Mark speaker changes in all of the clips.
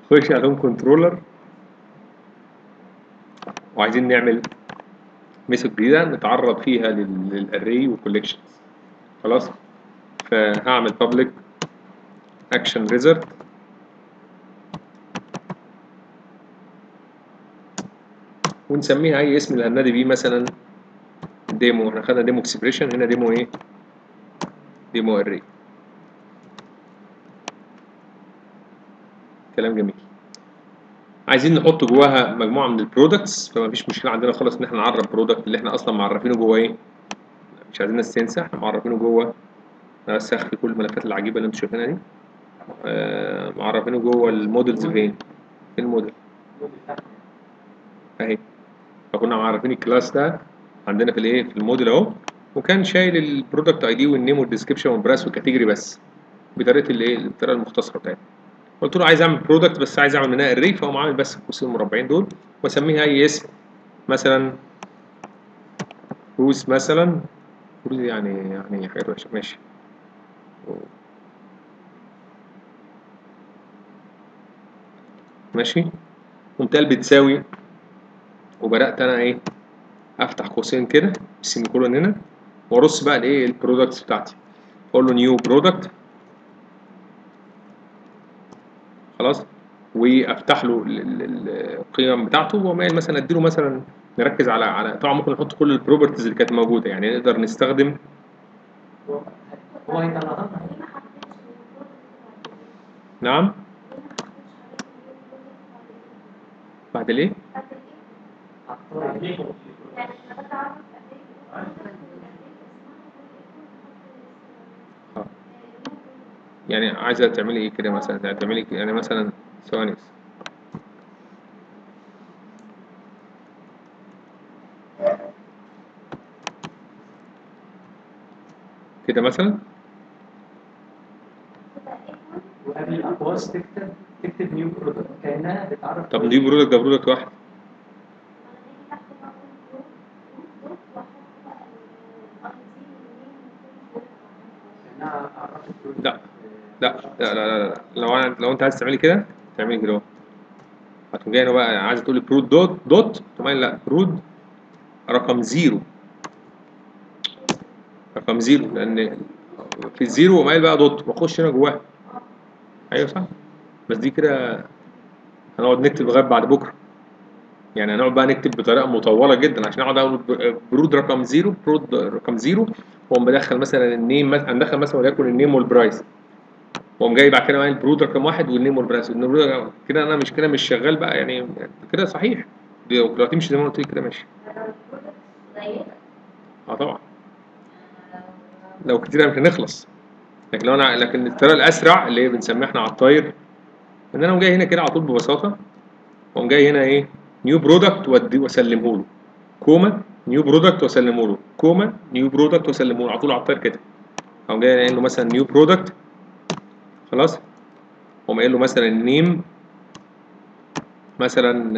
Speaker 1: خش على هوم كنترولر وعايزين نعمل ميثود جديده نتعرض فيها للاري والكوليكشنز خلاص فهعمل public action result ونسميها اي اسم اللي هننادي بيه مثلا ديمو احنا خدنا ديمو اكسبريشن هنا ديمو ايه ديمو اري كلام جميل عايزين نحط جواها مجموعه من البرودكتس فما فيش مشكله عندنا خالص ان احنا نعرف برودكت اللي احنا اصلا معرفينه جوه ايه مش عايزين الناس تنسى احنا معرفينه جوه انا بس هخفي كل الملفات العجيبه اللي انتوا شايفينها دي آه معرفينه جوه المودلز فين فين الموديل اهي فكنا معرفين الكلاس ده عندنا في الايه في الموديل اهو وكان شايل البرودكت اي دي والنيم والديسكربشن والبراس والكاتيجوري بس بطريقه الايه الطريقه المختصره بتاعتي قلت له عايز اعمل برودكت بس عايز اعمل منها اري فاقوم عامل بس القوسين المربعين دول واسميها اي اسم مثلا روس مثلا روس يعني يعني حاجات وحشه ماشي ماشي قمت قال بتساوي وبدات انا ايه افتح قوسين كده السيمي كولون هنا وارص بقى الايه البرودكتس بتاعتي اقول له نيو برودكت خلاص وافتح له القيم بتاعته ومال مثلا اديله مثلا نركز على على طبعا ممكن نحط كل البروبرتيز اللي كانت موجوده يعني نقدر نستخدم
Speaker 2: هو هيطلعها
Speaker 1: نعم بعد ليه يعني عايزه تعملي ايه كده مثلا تعملي يعني مثلا ثواني بس. كده مثلا
Speaker 2: وقبل الاقواس تكتب تكتب نيو برودكت كانها بتعرف
Speaker 1: طب دي برودكت ده برودكت واحد
Speaker 2: كانها عرفت product.
Speaker 1: لا. لا لا لا لا, لا. لو انا لو انت عايز تعملي كده تعملي كده اهو هتقوم جاي هنا بقى عايزه تقولي برود دوت دوت تقوم قايل لا برود رقم زيرو رقم زيرو لان في الزيرو قوم قايل بقى دوت واخش هنا جواها ايوه صح بس دي كده هنقعد نكتب لغايه بعد بكره يعني هنقعد بقى نكتب بطريقه مطوله جدا عشان اقعد اقول برود رقم زيرو برود رقم زيرو واقوم بدخل مثلا النيم مثلا هندخل مثلا وليكن النيم والبرايس واقوم جاي بعد كده معايا البرود رقم واحد والنيم والبرايس والنيم- كده انا مش كده مش شغال بقى يعني كده صحيح لو لو هتمشي زي ما أنا قلت لك كده ماشي اه طبعا لو كتير مش هنخلص لكن لو انا لكن الطريقه الاسرع اللي هي بنسميها احنا على الطاير ان انا اقوم جاي هنا كده على طول ببساطه واقوم جاي هنا ايه نيو برودكت وادي واسلمه له كوما نيو برودكت واسلمه له كوما نيو برودكت واسلمه له على طول على الطاير كده اقوم جاي قايل له مثلا نيو برودكت خلاص اقوم قايل له مثلا النيم مثلا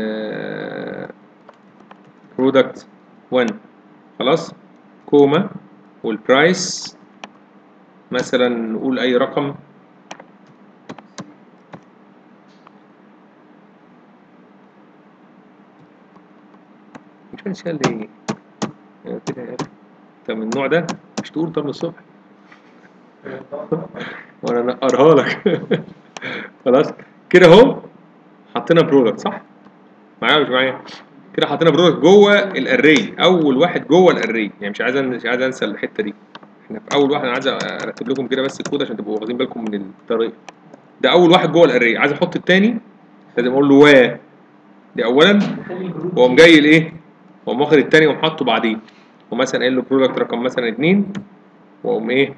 Speaker 1: برودكت 1 خلاص كوما والبرايس مثلا نقول اي رقم مش هنشال ليه يعني كده يا أخي. طب من النوع ده مش تقول طب من الصبح وانا نقرها لك خلاص كده اهو حطينا برودكت صح معايا ولا مش معايا كده حطينا برودكت جوه الاري اول واحد جوه الاري يعني مش عايز أن- مش عايز انسى الحته دي احنا في اول واحد انا عايز ارتب لكم كده بس الكود عشان تبقوا واخدين بالكم من الطريقه ده اول واحد جوه الاري عايز احط التاني لازم اقول له و دي اولا
Speaker 2: خلي الجروب
Speaker 1: واقوم جاي لايه واقوم واخد التاني واقوم حاطه بعديه ومثلا قايل له برودكت رقم مثلا اتنين واقوم ايه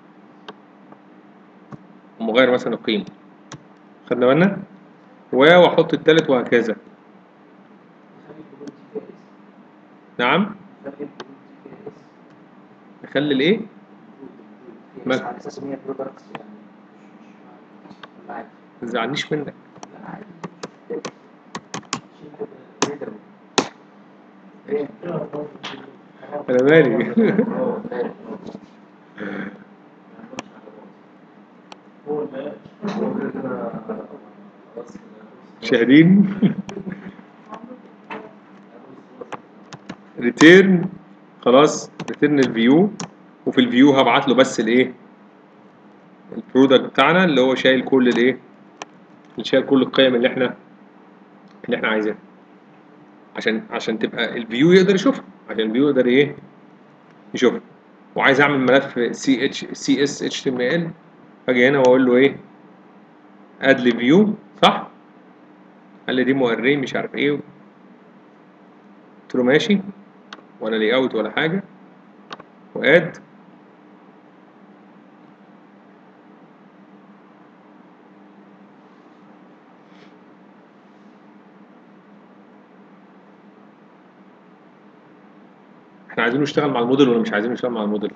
Speaker 1: واقوم مغير مثلا القيمه خدنا بالنا و واحط التالت وهكذا
Speaker 2: خلي الجروب دي كويس.
Speaker 1: نعم
Speaker 2: خلي الجروب دي كويس.
Speaker 1: نخلي الايه
Speaker 2: الجروب- الجروب
Speaker 1: ما-
Speaker 2: كويس على اساس ان هي برودكتس يعني مش مش عادي
Speaker 1: ما تزعلنيش منك
Speaker 2: لا عادي شيل كده. إيه ده؟
Speaker 1: انا مالي
Speaker 2: هو ده
Speaker 3: هو كده كده خلاص
Speaker 1: مشاهدين ريتيرن خلاص ريتيرن الفيو وفي الفيو هبعت له بس الايه البرودكت بتاعنا اللي هو شايل كل الايه اللي شايل كل القيم اللي احنا اللي احنا عايزينها عشان عشان تبقى الفيو يقدر يشوفها عشان الفيو يقدر ايه يشوفها وعايز اعمل ملف سي اتش سي اس اتش تي ام ال اجي هنا واقول له ايه اد لي فيو صح قال لي دي موري مش عارف ايه قلت له ماشي ولا لي اوت ولا حاجه واد احنا عايزينه يشتغل مع الموديل ولا مش عايزينه يشتغل مع الموديل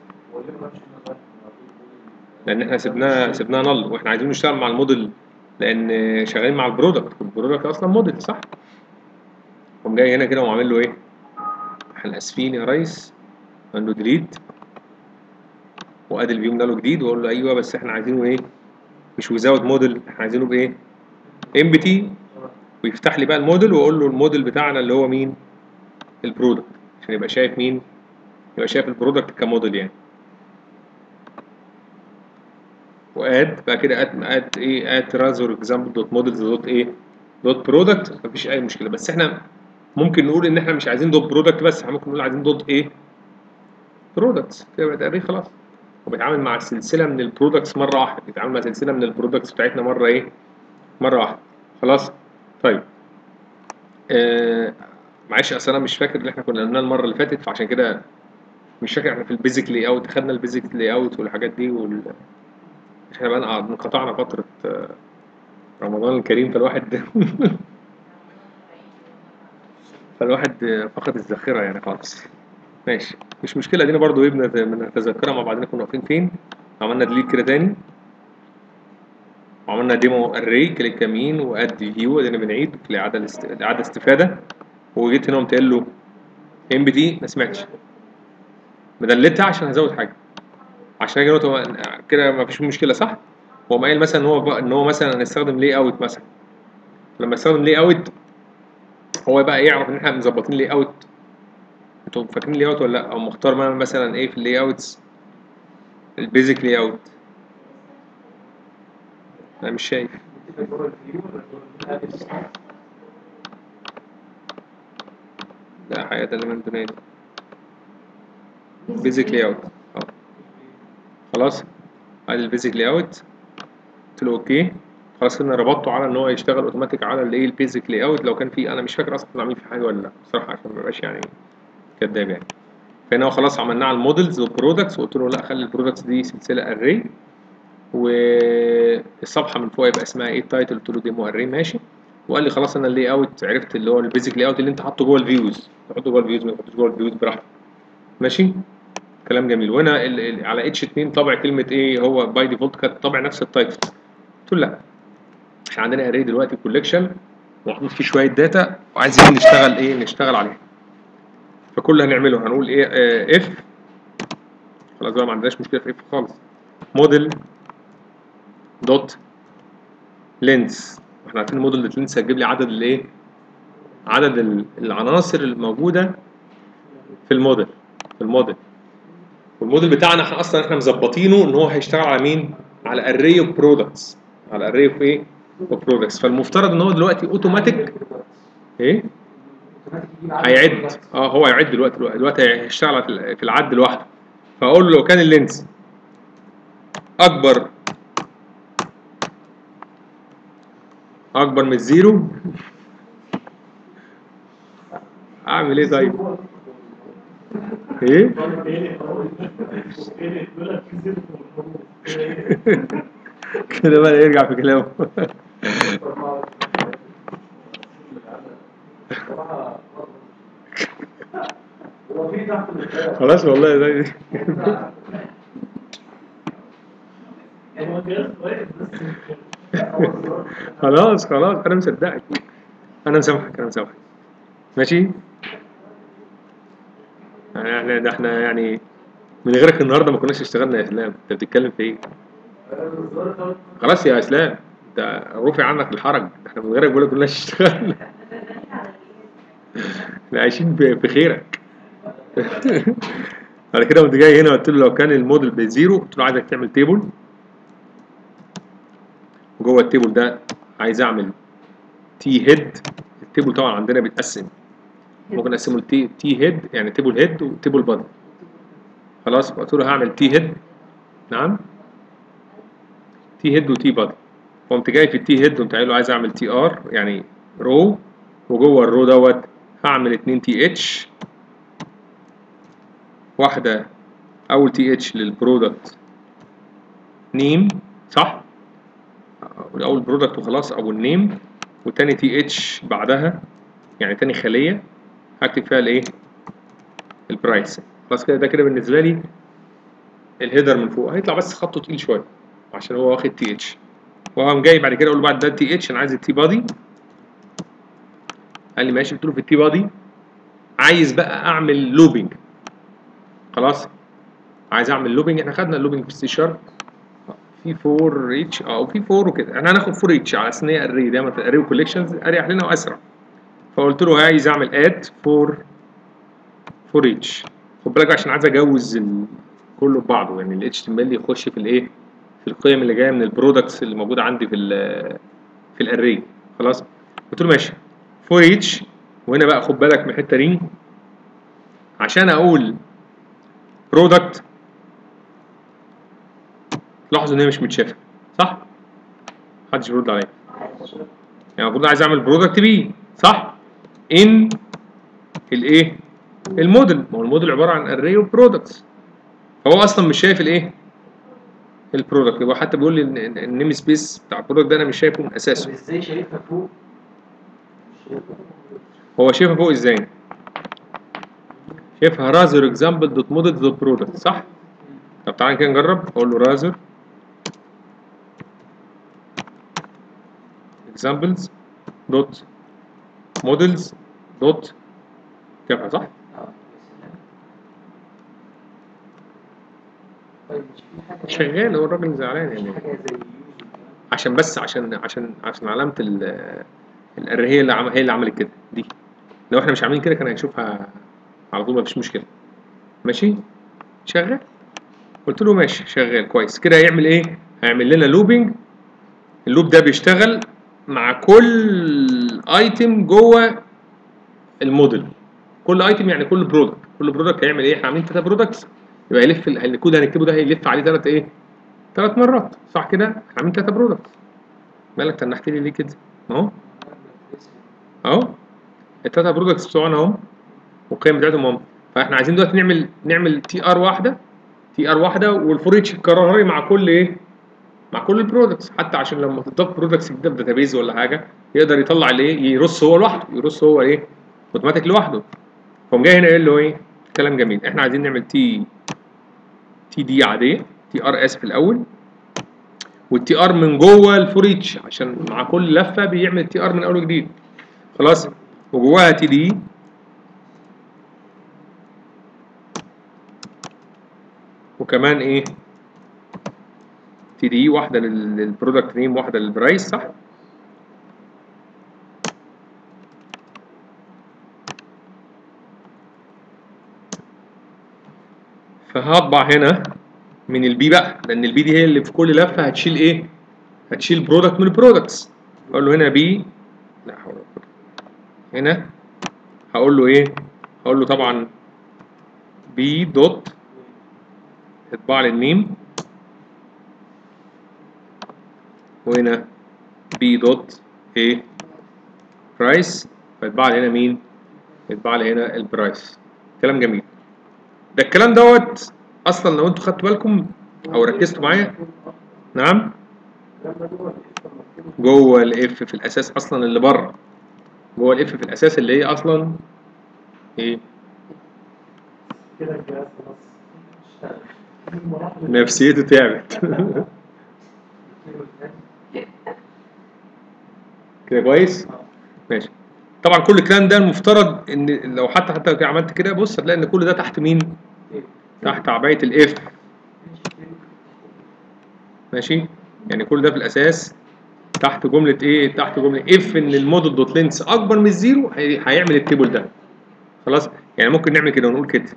Speaker 1: لان احنا سيبناه سيبناه نل واحنا عايزينه يشتغل مع الموديل لان شغالين مع البرودكت والبرودكت اصلا موديل صح قوم جاي هنا كده وعامل له ايه احنا اسفين يا ريس اقول له ديليت وادي الفيو ده له جديد واقول له ايوه بس احنا عايزينه ايه مش ويزاوت موديل احنا عايزينه بايه ام بي تي ويفتح لي بقى الموديل واقول له الموديل بتاعنا اللي هو مين البرودكت عشان يبقى شايف مين يبقى شايف البرودكت كموديل يعني واد بقى كده اد اد ايه اد ترانزفير اكزامبل دوت موديلز دوت ايه دوت برودكت مفيش اي مشكله بس احنا ممكن نقول ان احنا مش عايزين دوت برودكت بس احنا ممكن نقول عايزين دوت ايه برودكتس كده بقى تقريبا خلاص وبيتعامل مع سلسله من البرودكتس مره واحده بيتعامل مع سلسله من البرودكتس بتاعتنا مره ايه مره واحده خلاص طيب آه معلش اصل انا مش فاكر اللي احنا كنا قلناه المره اللي فاتت فعشان كده مش فاكر احنا في البيزك لاي اوت خدنا البيزك لاي اوت والحاجات دي وال احنا بقى قعد- انقطعنا فتره آه، رمضان الكريم فالواحد فالواحد آه، فقد الذاكره يعني خالص ماشي مش مشكله دينا برضو ايه بنت- بنتذكرها مع بعضنا كنا واقفين فين عملنا ديليت كده تاني وعملنا ديمو اري كليك يمين واد فيو ادينا بنعيد في الاعاده الاست- الاعاده استفاده وجيت هنا قمت قايل له ام بي دي ما سمعتش مدلتها عشان هزود حاجه عشان اجي نقطه كده ما فيش مشكله صح هو قايل مثلا ان هو بقى ان هو مثلا هنستخدم لي اوت مثلا لما استخدم لي اوت هو بقى يعرف ان احنا مظبطين لي اوت انتوا فاكرين لي اوت ولا لا او مختار ما- مثلا ايه في اللي اوتس البيزك لي اوت انا مش شايف لا حياة element دونين بيزك لي اوت خلاص ادي البيزك لي اوت قلت له اوكي خلاص كده ربطته على ان هو يشتغل اوتوماتيك على الايه البيزك لي اوت لو كان في انا مش فاكر اصلا كنا عاملين في حاجه ولا لا بصراحه عشان ما يبقاش يعني كداب يعني فهنا هو خلاص عملناه على المودلز والبرودكتس وقلت له لا خلي البرودكتس دي سلسله اري والصفحه من فوق يبقى اسمها ايه التايتل قلت له ديمو اري ماشي وقال لي خلاص انا اللي اوت عرفت اللي هو البيزك لي اوت اللي انت حاطه جوه الفيوز تحطه جوه الفيوز ما تحطوش جوه الفيوز براحتك ماشي كلام جميل وهنا ال ال على اتش 2 طبع كلمه ايه هو باي ديفولت كانت طبع نفس التايتل قلت له لا احنا عندنا اري دلوقتي كولكشن ومحطوط فيه شويه داتا وعايزين نشتغل ايه نشتغل عليها فكل اللي هنعمله هنقول ايه اه اف خلاص بقى ما عندناش مشكله في اف خالص موديل دوت لينس احنا عارفين الموديل دوت لينس هتجيب لي عدد الايه عدد ال- العناصر الموجوده في الموديل في الموديل والموديل بتاعنا احنا اصلا احنا مظبطينه ان هو هيشتغل على مين على اري اوف برودكتس على اري اوف ايه اوف برودكتس فالمفترض ان هو دلوقتي اوتوماتيك ايه هيعد اه هو هيعد دلوقتي دلوقتي هيشتغل في في العد لوحده فاقول له لو كان اللينس اكبر اكبر من الزيرو اعمل ايه طيب ايه كده بقى يرجع في كلامه
Speaker 2: هو في تحت البتاع.
Speaker 1: خلاص والله ده
Speaker 2: يعني هو جهاز واقف بس
Speaker 1: خلاص خلاص انا مصدقك انا مسامحك انا مسامحك ماشي يعني احنا ده احنا يعني من غيرك النهارده ما كناش اشتغلنا يا اسلام انت بتتكلم في ايه خلاص يا اسلام ده رفع عنك الحرج ده احنا من غيرك بقول لك كلنا اشتغل احنا عايشين في في خيرك بعد كده قمت جاي هنا قلت له لو كان الموديل بزيرو قلت له عايزك تعمل تيبل جوه التيبل ده عايز اعمل تي هيد التيبل طبعا عندنا بيتقسم ممكن اقسمه لتي تي هيد يعني تيبل هيد وتيبل بادي خلاص قلت له هعمل تي هيد نعم تي هيد وتي بادي قمت جاي في التي هيد قمت قايل له عايز اعمل تي ار يعني رو وجوه الرو دوت هعمل 2 تي اتش واحدة أول تي اتش للبرودكت نيم صح؟ أول برودكت وخلاص أو النيم وتاني تي اتش بعدها يعني تاني خلية هكتب فيها الإيه؟ البرايس خلاص كده ده كده بالنسبة لي الهيدر من فوق هيطلع بس خطه تقيل شوية عشان هو واخد تي اتش وقام جاي بعد كده أقول له بعد ده تي اتش أنا عايز التي بادي قال لي ماشي قلت له في التي بادي عايز بقى أعمل لوبينج خلاص عايز اعمل لوبينج احنا خدنا اللوبينج في السي شارب في 4 ريتش اه وفي 4 وكده احنا هناخد 4 ريتش على اساس ان هي اري دايما في الاري وكوليكشنز اريح لنا واسرع فقلت له عايز اعمل اد 4 4 ريتش خد بالك عشان عايز اجوز ال- كله ببعضه يعني ال HTML يخش في الايه في القيم اللي جايه من البرودكتس اللي موجوده عندي في ال في الاري خلاص قلت له ماشي 4 ريتش وهنا بقى خد بالك من الحته دي عشان اقول برودكت لاحظوا ان هي مش متشافه صح؟ محدش بيرد عليا يعني المفروض عايز اعمل برودكت بي صح؟ ان الايه؟ الموديل ما هو الموديل عباره عن اري اوف برودكتس هو اصلا مش شايف الايه؟ البرودكت يبقى حتى بيقول لي ان النيم سبيس بتاع البرودكت ده انا مش شايفه من
Speaker 2: طب
Speaker 1: اساسه
Speaker 2: ازاي شايفها فوق؟
Speaker 1: هو شايفها فوق ازاي؟ شايفها رازر اكزامبل دوت موديل دوت برودكت صح؟ طب تعالى كده نجرب اقول له رازر examples دوت موديلز دوت كده صح؟
Speaker 2: اه يا سلام طيب مش في حاجه
Speaker 1: شغال هو الراجل زعلان
Speaker 2: مش
Speaker 1: يعني
Speaker 2: حاجه زي يوز
Speaker 1: عشان بس عشان عشان عشان علامة ال الار هي اللي عم هي اللي عملت كده دي لو احنا مش عاملين كده كان هيشوفها على طول مفيش مشكلة ماشي شغال قلت له ماشي شغال كويس كده هيعمل ايه هيعمل لنا لوبينج اللوب ده بيشتغل مع كل ايتم جوه الموديل كل ايتم يعني كل برودكت كل برودكت هيعمل ايه احنا عاملين ثلاثه برودكتس يبقى يلف ال- الكود هنكتبه ده هيلف عليه ثلاث ايه ثلاث مرات صح كده احنا عاملين ثلاثه برودكتس مالك تنحت لي ليه كده اهو اهو الثلاثه برودكتس بتوعنا اهم والقيم بتاعتهم اهم فاحنا عايزين دلوقتي نعمل نعمل تي ار واحده تي ار واحده والفور اتش يتكرر مع كل ايه مع كل البرودكتس حتى عشان لما تضاف برودكتس جديده في داتابيز ولا حاجه يقدر يطلع الايه يرص هو لوحده يرص هو ايه اوتوماتيك لوحده فقوم جاي هنا قايل له ايه كلام جميل احنا عايزين نعمل تي تي دي عاديه تي ار اس في الاول والتي ار من جوه الفور اتش عشان مع كل لفه بيعمل تي ار من اول وجديد خلاص وجواها تي دي وكمان ايه تي دي واحده لل- للبرودكت نيم واحده للبرايس صح فهطبع هنا من البي بقى لان البي دي هي اللي في كل لفه هتشيل ايه هتشيل برودكت من البرودكتس اقول له هنا بي لا حول ولا قوة. هنا هقول له ايه هقول له طبعا بي دوت اطبع لي النيم وهنا بي دوت ايه برايس فيطبع لي هنا مين يطبع لي هنا البرايس كلام جميل ده الكلام دوت اصلا لو انتوا خدتوا بالكم او ركزتوا معايا نعم جوه الاف في الاساس اصلا اللي بره جوه الاف في الاساس اللي هي اصلا ايه
Speaker 2: كده الجهاز خلاص اشتغل
Speaker 1: نفسيته تعبت كده كويس ماشي طبعا كل الكلام ده المفترض ان لو حتى حتى لو عملت كده بص هتلاقي ان كل ده تحت مين تحت عبايه الاف ماشي يعني كل ده في الاساس تحت جمله ايه تحت جمله اف ان الموديل دوت لينس اكبر من الزيرو هي- هيعمل التيبل ده خلاص يعني ممكن نعمل كده ونقول كده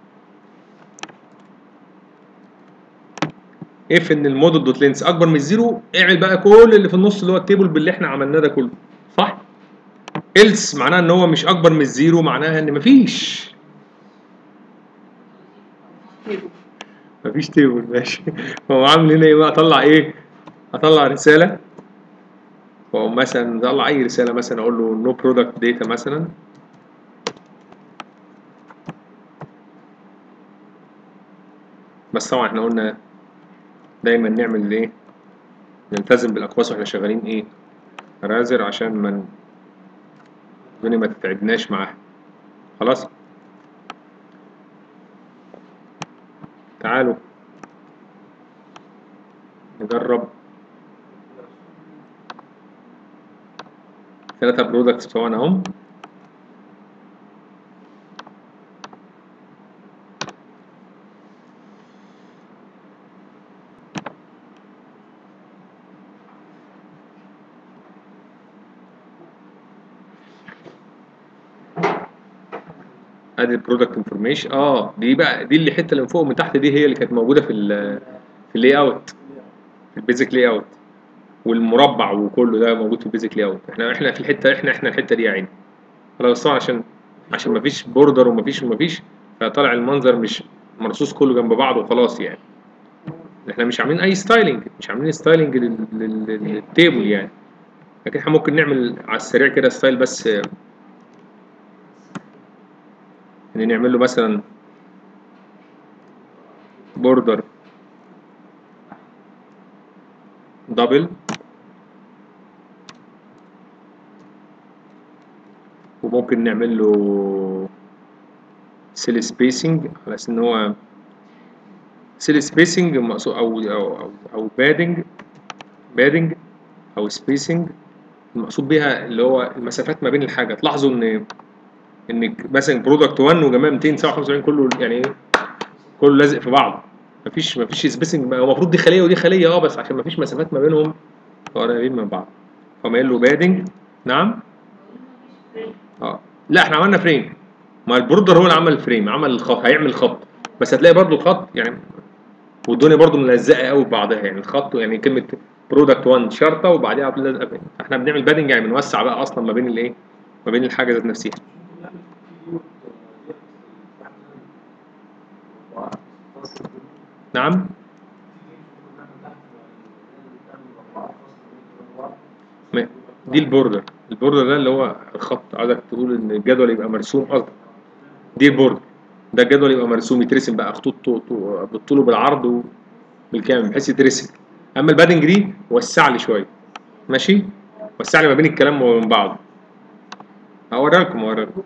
Speaker 1: اف ان الموديل دوت لينس اكبر من الزيرو اعمل بقى كل اللي في النص اللي هو التيبل باللي احنا عملناه ده كله صح إلس معناها ان هو مش اكبر من الزيرو معناها ان مفيش مفيش تيبل ماشي هو عامل هنا ايه بقى اطلع ايه اطلع رساله واقوم مثلا اطلع اي رساله مثلا اقول له نو برودكت داتا مثلا بس طبعا احنا قلنا دايما نعمل ايه نلتزم بالاقواس واحنا شغالين ايه رازر عشان ما ن- الدنيا ما تتعبناش معاها خلاص تعالوا نجرب ثلاثة برودكتس بتوعنا اهم ادي البرودكت انفورميشن اه دي بقى دي اللي الحته اللي من فوق ومن تحت دي هي اللي كانت موجوده في ال في اللاي اوت في البيزك لاي اوت والمربع وكله ده موجود في البيزك لاي اوت احنا احنا في الحته احنا احنا الحته دي يا عيني خلاص طبعا عشان عشان ما فيش بوردر وما فيش وما فيش فطالع المنظر مش مرصوص كله جنب بعض وخلاص يعني احنا مش عاملين اي ستايلنج مش عاملين ستايلنج لل- لل- لل- للتيبل يعني لكن احنا ممكن نعمل على السريع كده ستايل بس آه، ان نعمل له مثلا بوردر دبل وممكن نعمل له سيل سبيسنج على اساس ان هو سيل سبيسنج مقصود او او او, أو بادنج بادنج او سبيسنج المقصود بيها اللي هو المسافات ما بين الحاجه تلاحظوا ان ان مثلا برودكت 1 وجماعه 277 كله يعني ايه كله لازق في بعض مفيش مفيش سبيسنج هو المفروض دي خليه ودي خليه اه بس عشان مفيش مسافات ما بينهم قريبين من بعض فقام قايل له بادنج نعم اه لا احنا عملنا فريم ما البوردر هو اللي عمل الفريم عمل الخط هيعمل خط بس هتلاقي برضو الخط يعني والدنيا برضو ملزقه قوي ببعضها يعني الخط يعني كلمه برودكت 1 شرطه وبعديها لازقه احنا بنعمل بادنج يعني بنوسع بقى اصلا ما بين الايه ما بين الحاجه ذات نفسها نعم ما- دي البوردر البوردر ده اللي هو الخط عايزك تقول ان الجدول يبقى مرسوم قصدك دي البوردر ده الجدول يبقى مرسوم يترسم بقى خطوط طو- طو- بالطول وبالعرض وبالكامل بحيث يترسم اما البادنج دي وسع لي شويه ماشي وسع لي ما بين الكلام وبين بعض هوريها لكم هوريها لكم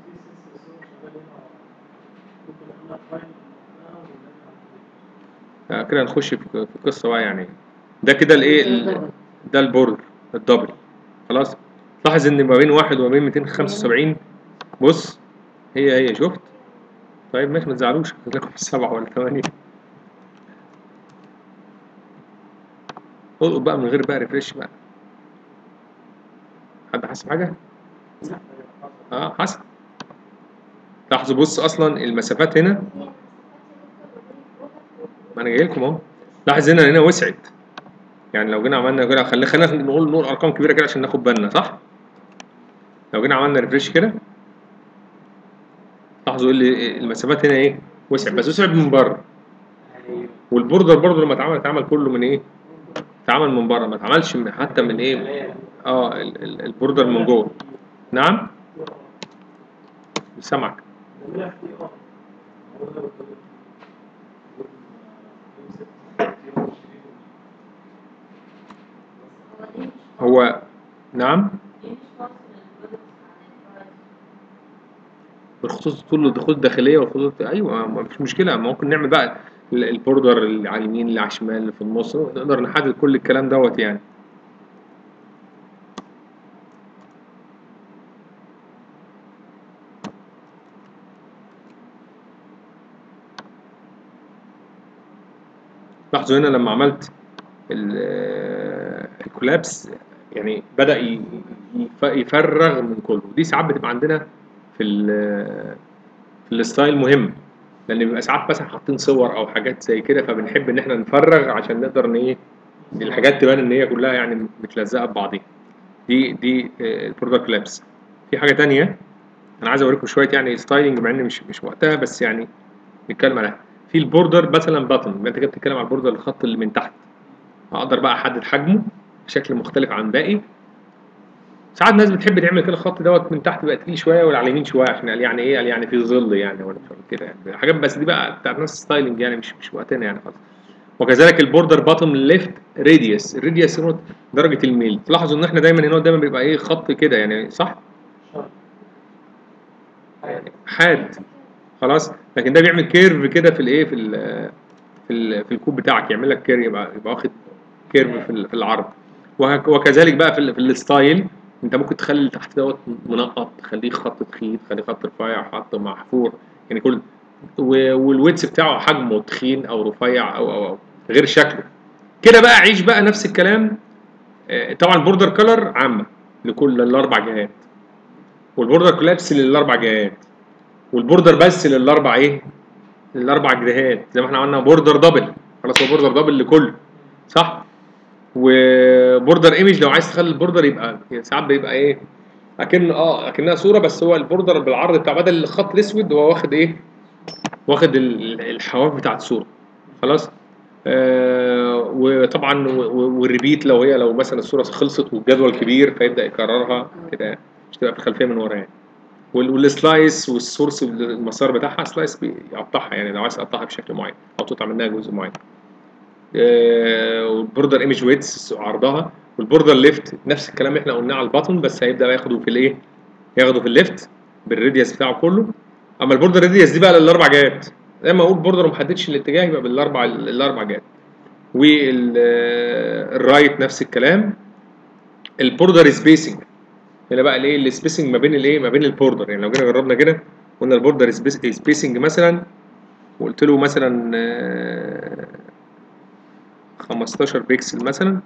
Speaker 1: آه، كده نخش في في القصه بقى يعني ده كده الايه ال- ده البوردر الدبل خلاص لاحظ ان ما بين واحد وما بين 275 بص هي هي شفت طيب ماشي ما تزعلوش خلي لكم سبعة ولا ثمانية القط بقى من غير بقى ريفريش بقى حد حاسس بحاجة؟ اه حاسس لاحظوا بص اصلا المسافات هنا ما انا جاي لكم اهو لاحظ هنا هنا وسعت يعني لو جينا عملنا كده خلينا خلينا نقول نقول ارقام كبيره كده عشان ناخد بالنا صح لو جينا عملنا ريفريش كده لاحظوا اللي المسافات هنا ايه وسعت بس وسعت من بره والبوردر برضه لما اتعمل اتعمل كله من ايه اتعمل من بره ما اتعملش من حتى من ايه اه ال- ال- البوردر من جوه نعم سامعك هو نعم بالخطوط طول الخطوط الداخليه والخطوط ايوه ما فيش مشكله ممكن نعمل بقى ال- البوردر اللي على اليمين اللي على الشمال اللي في النص نقدر نحدد كل الكلام دوت يعني لاحظوا هنا لما عملت ال- الكولابس يعني بدا ي- يف- يفرغ من كله دي ساعات بتبقى عندنا في ال في الستايل مهم لان بيبقى ساعات مثلا حاطين صور او حاجات زي كده فبنحب ان احنا نفرغ عشان نقدر ان ايه الحاجات تبان ان هي كلها يعني متلزقه ببعضيها دي دي البرودكت لابس في حاجه تانية انا عايز اوريكم شويه يعني ستايلنج مع ان مش مش وقتها بس يعني نتكلم عليها في البوردر مثلا باتن يبقى انت كده بتتكلم على البوردر الخط اللي من تحت اقدر بقى احدد حجمه بشكل مختلف عن باقي ساعات ناس بتحب تعمل كده الخط دوت من تحت بقى تقيل شويه واللي على اليمين شويه عشان قال يعني ايه قال يعني في ظل يعني ولا مش عارف كده يعني حاجات بس دي بقى بتاعت ناس ستايلنج يعني مش مش وقتنا يعني خالص وكذلك البوردر باتم ليفت راديوس الراديوس هو درجه الميل تلاحظوا ان احنا دايما هنا دايما بيبقى ايه خط كده يعني صح يعني حاد خلاص لكن ده بيعمل كيرف كده في الايه في ال في ال في الكوب بتاعك يعمل لك كيرف يبقى يبقى واخد كيرف في, ال- في العرض وهك- وكذلك بقى في, ال- في الستايل انت ممكن تخلي اللي تحت دوت منقط تخليه خط تخين تخليه خط رفيع خط محفور يعني كل و- والويتس بتاعه حجمه تخين او رفيع او او او غير شكله كده بقى عيش بقى نفس الكلام آه، طبعا البوردر كلر عامه لكل الاربع جهات والبوردر كولابس للاربع جهات والبوردر بس للاربع ايه للاربع جهات زي ما احنا عملنا بوردر دبل خلاص هو بوردر دبل لكل صح وبوردر ايمج لو عايز تخلي البوردر يبقى ساعات بيبقى ايه اكن اه اكنها صوره بس هو البوردر بالعرض بتاع بدل الخط الاسود هو واخد ايه واخد ال- الحواف بتاعت الصوره خلاص آه وطبعا و- و- والريبيت لو هي لو مثلا الصوره خلصت والجدول كبير فيبدا يكررها كده مش تبقى في الخلفيه من ورا يعني وال- والسلايس والسورس المسار بتاعها سلايس بيقطعها يعني لو عايز تقطعها بشكل معين او تقطع منها جزء معين آه، والبوردر ايمج ويتس عرضها والبوردر ليفت نفس الكلام اللي احنا قلناه على الباتون بس هيبدا بقى ياخده في الايه ياخده في الليفت بالراديوس بتاعه كله اما البوردر راديوس دي بقى للاربع جهات لما اقول بوردر ما حددش الاتجاه يبقى بالاربع الاربع جهات والرايت نفس الكلام البوردر سبيسنج هنا بقى الايه السبيسنج ما بين الايه ما بين البوردر يعني لو جينا جربنا كده قلنا البوردر سبيسنج مثلا وقلت له مثلا آه، 15 بيكسل مثلا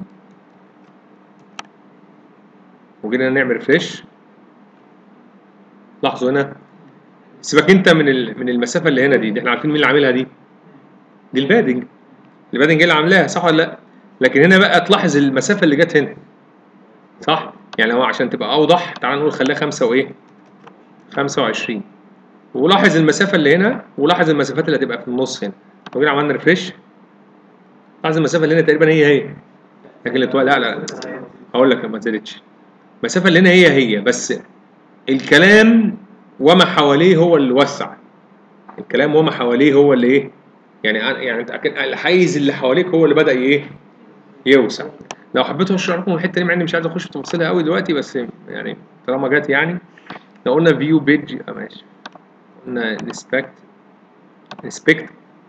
Speaker 1: وجينا نعمل ريفريش لاحظوا هنا سيبك انت من ال- من المسافه اللي هنا دي دي احنا عارفين مين اللي عاملها دي دي البادنج البادنج هي اللي عاملاها صح ولا لا لكن هنا بقى تلاحظ المسافه اللي جت هنا صح يعني هو عشان تبقى اوضح تعال نقول خليها 5 وايه 25 ولاحظ المسافه اللي هنا ولاحظ المسافات اللي هتبقى في النص هنا لو جينا عملنا ريفريش لاحظ المسافه اللي هنا تقريبا هي هي لكن اللي لا لا هقول لك ما زادتش المسافه اللي هنا هي هي بس الكلام وما حواليه هو اللي وسع الكلام وما حواليه هو اللي ايه يعني أنا- يعني أنت أكن- الحيز اللي حواليك هو اللي بدا ايه يوسع لو حبيت اشرح لكم الحته دي مع اني مش عايز اخش في تفاصيلها قوي دلوقتي بس يعني طالما جت يعني لو قلنا فيو بيج اه ماشي قلنا انسبكت انسبكت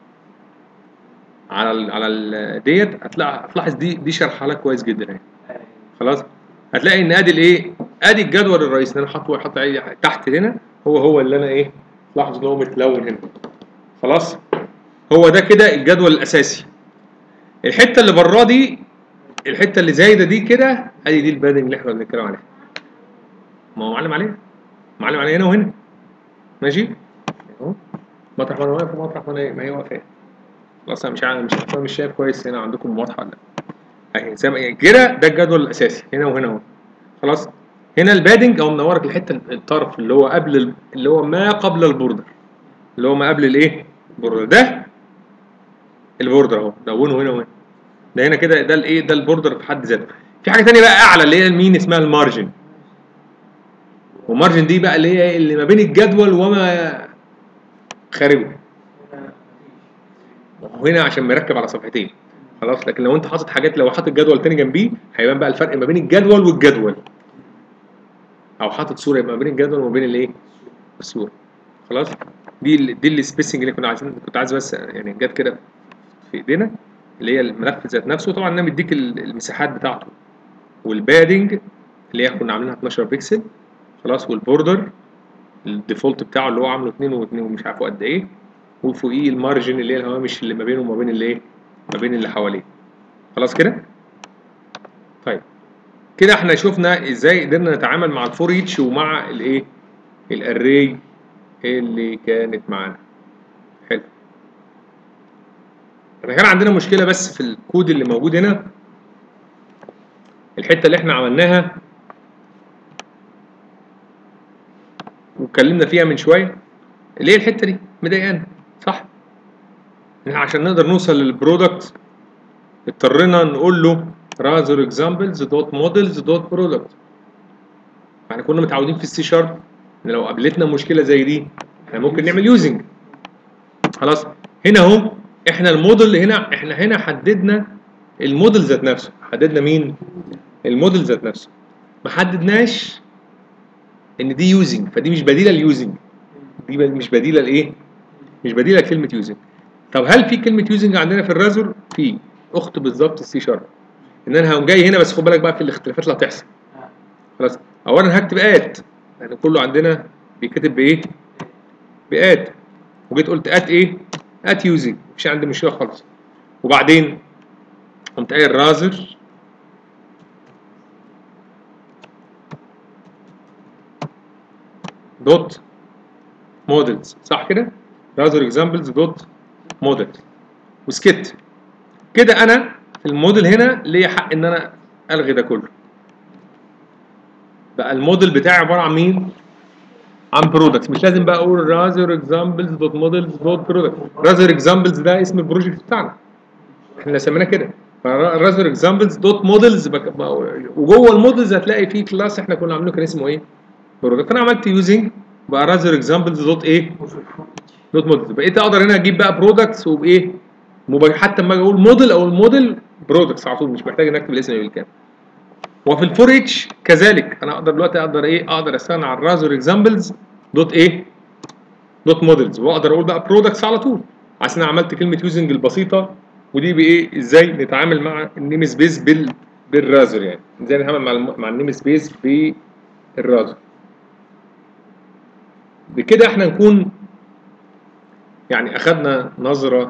Speaker 1: على ال على ال ديت هتلاقي هتلاحظ دي دي شرحها لك كويس جدا اهي خلاص هتلاقي ان ادي الايه ادي الجدول الرئيسي اللي انا حاطه حاطه أي- تحت هنا هو هو اللي انا ايه لاحظ ان هو متلون هنا خلاص هو ده كده الجدول الاساسي الحته اللي بره دي الحته اللي زايده دي كده ادي دي البادنج اللي احنا بنتكلم عليها ما هو معلم عليها معلم عليها هنا وهنا ماشي اهو مطرح ما انا واقف ومطرح ما انا ما هي واقفه خلاص انا مش عارف مش أنا مش شايف كويس هنا عندكم واضحه ولا لا اهي زي ما هي كده ده الجدول الاساسي هنا وهنا اهو خلاص هنا البادنج او منورك الحته الطرف اللي هو قبل ال- اللي هو ما قبل البوردر اللي هو ما قبل الايه البوردر ده البوردر اهو دونه هنا وهنا ده هنا كده ده الايه ده البوردر في حد ذاته في حاجه تانية بقى اعلى اللي هي مين اسمها المارجن والمارجن دي بقى اللي هي اللي ما بين الجدول وما خارجه وهنا عشان مركب على صفحتين خلاص لكن لو انت حاطط حاجات لو حاطط جدول تاني جنبيه هيبان بقى الفرق ما بين الجدول والجدول او حاطط صوره يبقى ما بين الجدول وما بين الايه الصوره خلاص دي ال دي السبيسنج اللي كنا عايزين كنت عايز بس يعني جت كده في ايدينا اللي هي الملف ذات نفسه طبعا انا مديك ال- المساحات بتاعته والبادنج اللي هي كنا عاملينها 12 بكسل خلاص والبوردر الديفولت بتاعه اللي هو عامله 2 و2 ومش عارفه قد ايه وفوقيه المارجن اللي هي الهوامش اللي ما بينه وما بين الايه ما بين اللي حواليه خلاص كده طيب كده احنا شفنا ازاي قدرنا نتعامل مع الفور ايتش ومع الايه الاري اللي كانت معانا حلو احنا كان عندنا مشكله بس في الكود اللي موجود هنا الحته اللي احنا عملناها واتكلمنا فيها من شويه اللي هي الحته دي مضايقانا صح احنا عشان نقدر نوصل للبرودكت اضطرينا نقول له rather examples dot models dot product يعني كنا متعودين في السي شارب ان لو قابلتنا مشكله زي دي احنا ممكن نعمل يوزنج خلاص هنا اهو احنا الموديل هنا احنا هنا حددنا الموديل ذات نفسه حددنا مين الموديل ذات نفسه ما حددناش ان دي يوزنج فدي مش بديله لليوزنج دي مش بديله لايه مش بديله لكلمه يوزنج طب هل في كلمه يوزنج عندنا في الرازور في اخت بالظبط السي شارب ان انا هقوم جاي هنا بس خد بالك بقى في الاختلافات اللي هتحصل خلاص اولا هكتب ات يعني كله عندنا بيتكتب بايه بات وجيت قلت ات ايه ات يوزنج مفيش عندي مشكله خالص وبعدين قمت قايل رازر دوت مودلز صح كده رازر اكزامبلز دوت مودلز وسكت كده انا في الموديل هنا ليا حق ان انا الغي ده كله بقى الموديل بتاعي عباره عن مين عن برودكتس مش لازم بقى اقول رازر اكزامبلز دوت مودلز دوت برودكت رازر اكزامبلز ده اسم البروجكت بتاعنا احنا سميناه كده رازر اكزامبلز دوت مودلز وجوه المودلز هتلاقي فيه كلاس احنا كنا عاملينه كان اسمه ايه برودكت فانا عملت يوزنج بقى رازر اكزامبلز دوت ايه دوت مودلز بقيت اقدر هنا اجيب بقى برودكتس وبايه مباشر حتى لما اجي اقول موديل او الموديل برودكتس على طول مش محتاج ان اكتب الاسم بالكامل وفي الفور اتش كذلك انا اقدر دلوقتي اقدر ايه اقدر استغنى عن الرازر اكزامبلز دوت ايه دوت مودلز واقدر اقول بقى برودكتس على طول عشان انا عملت كلمه يوزنج البسيطه ودي بايه ازاي نتعامل مع النيم سبيس بال بالرازر يعني ازاي نتعامل مع الم... مع النيم سبيس بالرازر بكده احنا نكون يعني اخذنا نظره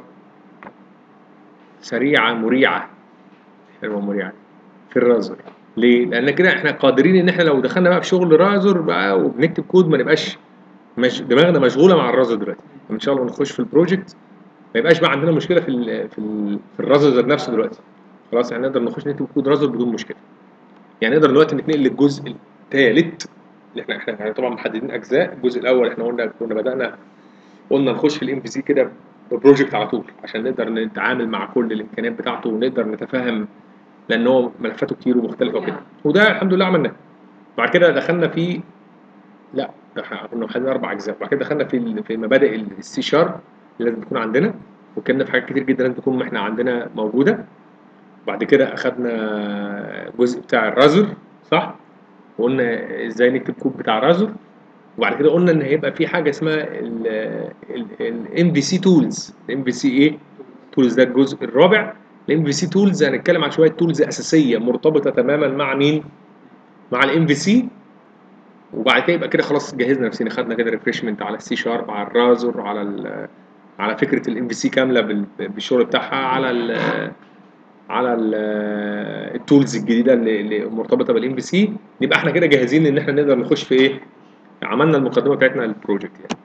Speaker 1: سريعه مريعه حلوه مريعه في الرازر ليه؟ لان كده احنا قادرين ان احنا لو دخلنا بقى في شغل رازر بقى وبنكتب كود ما نبقاش مش دماغنا مشغوله مع الرازر دلوقتي ان شاء الله نخش في البروجكت ما يبقاش بقى عندنا مشكله في ال في ال في الرازر ذات نفسه دلوقتي خلاص يعني نقدر نخش نكتب كود رازر بدون مشكله يعني نقدر دلوقتي نتنقل للجزء الثالث اللي احنا احنا يعني طبعا محددين اجزاء الجزء الاول احنا قلنا كنا بدانا قلنا نخش في الام في سي كده ببروجكت على طول عشان نقدر نتعامل مع كل الامكانيات بتاعته ونقدر نتفاهم لان هو ملفاته كتير ومختلفه وكده وده الحمد لله عملناه بعد كده دخلنا في لا ده كنا خدنا اربع اجزاء بعد كده دخلنا في في مبادئ السي شارب اللي لازم تكون عندنا واتكلمنا في حاجات كتير جدا لازم تكون احنا عندنا موجوده بعد كده اخدنا الجزء بتاع الرازر صح وقلنا ازاي نكتب كود بتاع الرازر وبعد كده قلنا ان هيبقى في حاجه اسمها الام في سي تولز الام في سي ايه تولز ده الجزء الرابع الام في سي تولز هنتكلم عن شويه تولز اساسيه مرتبطه تماما مع مين مع الام في سي وبعد كده يبقى كده خلاص جهزنا نفسنا خدنا كده ريفرشمنت على السي شارب على الرازر على ال على فكره الام في سي كامله بالشغل بتاعها على ال على التولز الجديده اللي, اللي مرتبطه بالام في سي نبقى احنا كده جاهزين ان احنا نقدر نخش في ايه عملنا المقدمه بتاعتنا للبروجكت يعني